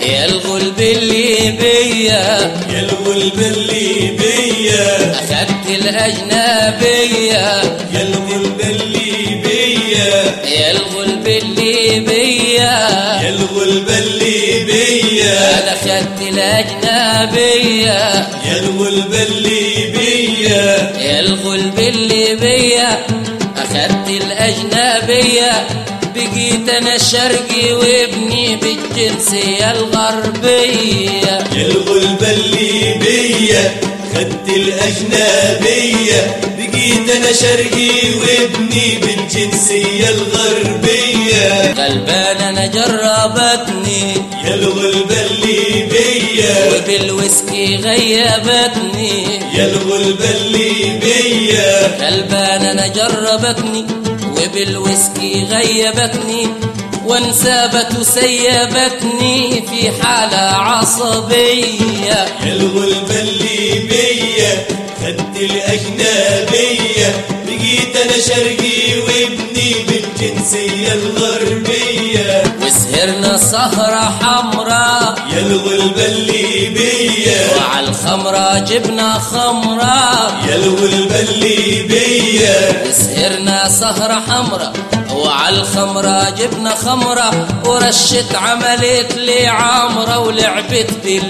يا الغلب اللي بيا يا الغلب اللي بيا أخدت الأجنبية يا الغلب اللي بيا يا الغلب اللي بيا يا الغلب اللي بيا أنا أخدت الأجنبية يا الغلب اللي بيا يا الغلب اللي بيا أخدت الأجنبية بقيت أنا الشرقي وابني بالجنسية الغربية يا الغلب اللي بيا خدت الأجنبية بقيت أنا شرقي وابني بالجنسية الغربية غلبان أنا جربتني يا الغلب اللي بيا وبالويسكي غيبتني يا الغلب اللي بيا غلبان أنا جربتني وبالويسكي غيبتني وانسابت وسيبتني في حالة عصبية يا الغلب اللي بيا خدت الأجنبية بقيت أنا شرقي وابني بالجنسية الغربية وسهرنا سهرة حمراء يا الغلب اللي بيا وعلى الخمرة جبنا خمرة يا الغلب اللي بيا وسهرنا سهرة حمراء وعلى الخمرة جبنا خمرة ورشت عملت لي عمرة ولعبت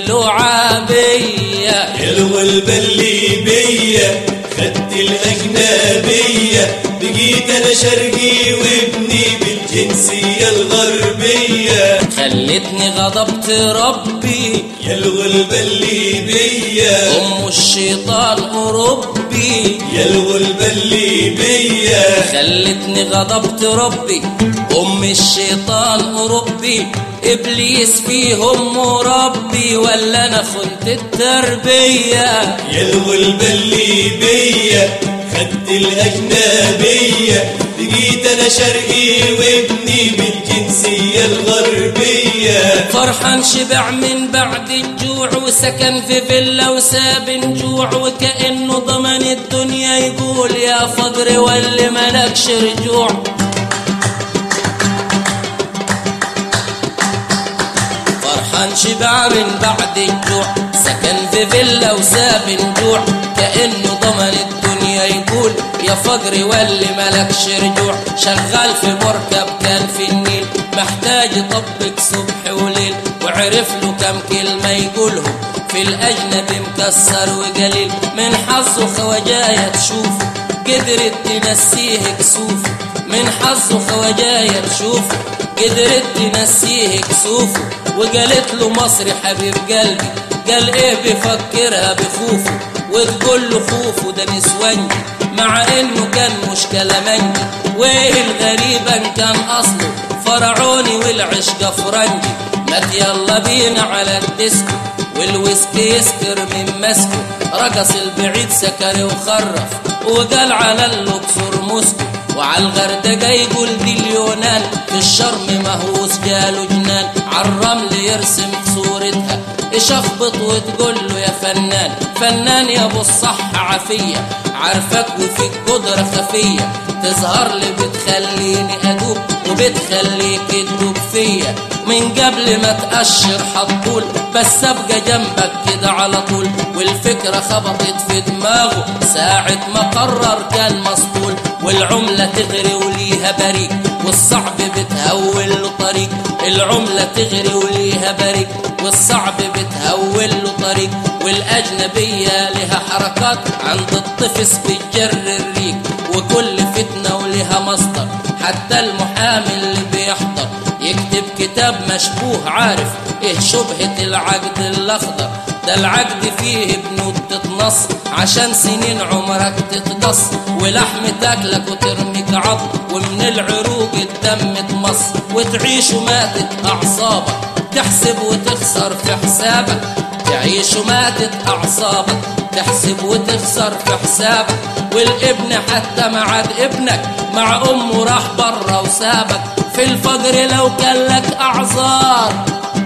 باللعابية يا الغلب اللي بيا خدت الأجنبية بقيت أنا شرقي وابني بالجنسية الغربية خلتني غضبت ربي يا الغلب اللي بيا أم الشيطان أوروبي يا الغلب اللي بيا خلتني غضبت ربي أم الشيطان أوروبي إبليس فيهم مربي ولا أنا خنت التربية يا الغلب اللي بيا خدت الأجنبية بقيت أنا شرقي وابني بالجنسية الغربية فرحان شبع من بعد الجوع وسكن في فيلا وساب جوع وكأنه ضمن الدنيا يقول يا فقر واللي ملكش رجوع فرحان شبع من بعد الجوع سكن في فيلا وساب جوع كأنه ضمن الدنيا يقول يا فقر واللي ملكش رجوع شغال في مركب كان في النيل محتاج يطبق صبح وليل وعرف له كم كلمة يقولهم في الأجنبي مكسر وقليل من حظه خواجايا تشوفه قدرت تنسيه كسوفه من حظه خواجايا تشوفه قدرت تنسيه كسوفه وقالت له مصري حبيب قلبي قال ايه بفكرها بخوفه وتقول له خوفه ده نسوانجي مع انه كان مش كلامنجي وايه الغريب ان كان اصله فرعوني والعشق فرنجي مات يلا بينا على الديسكو والويسكي يسكر من مسكه رقص البعيد سكر وخرف وقال على الاقصر موسكو وعلى الغردقة يقول دي اليونان في الشرم مهووس جاله جنان عالرمل يرسم صورتها يشخبط وتقول له يا فنان فنان يا ابو الصح عافية عارفك وفيك قدرة خفية تظهر لي بتخليني ادوب وبتخليك تدوب فيا من قبل ما تقشر حطول بس ابقى جنبك كده على طول والفكرة خبطت في دماغه ساعة ما قرر كان مسطول والعملة تغري وليها بريق والصعب بتهول له طريق العملة تغري وليها بريق والصعب بتهول له طريق والأجنبية لها حركات عند الطفس بتجر الريق وكل فتنة ولها مصدر حتى المحامي اللي بيحضر يكتب كتاب مشبوه عارف ايه شبهة العقد الاخضر ده العقد فيه بنود تتنص عشان سنين عمرك تتقص ولحم تاكلك وترميك عظم ومن العروق الدم تمص وتعيش وماتت اعصابك تحسب وتخسر في حسابك تعيش وماتت اعصابك تحسب وتخسر في حسابك والابن حتى ما عاد ابنك مع امه راح برا وسابك في الفقر لو كان لك اعذار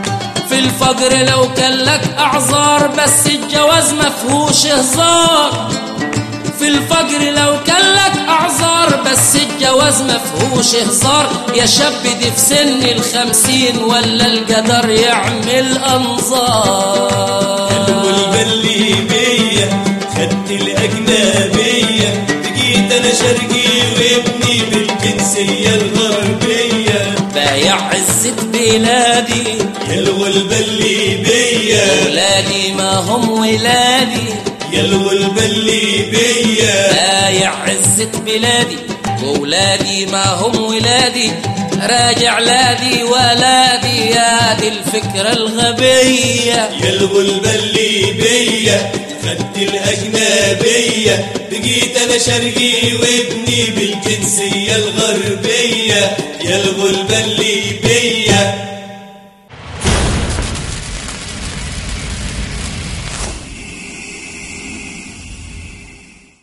في الفقر لو كان لك اعذار بس الجواز ما فيهوش هزار في الفجر لو كان لك اعذار بس الجواز مفهوش هزار يا شاب دي في سن الخمسين ولا القدر يعمل انظار والبلي بيا خدت الأجنبية بقيت أنا شرقي وابني بالجنسية الغربية بايع عزة بلادي يلو البلي بيا ولادي ما هم ولادي يلو البلي بيا بايع عزة بلادي وولادي ما هم ولادي راجع لادي ولادي يا دي الفكرة الغبية يلو البلي بيا خدت الأجنبية بقيت أنا شرقي وابني بالجنسية الغربية يلو البلي بيا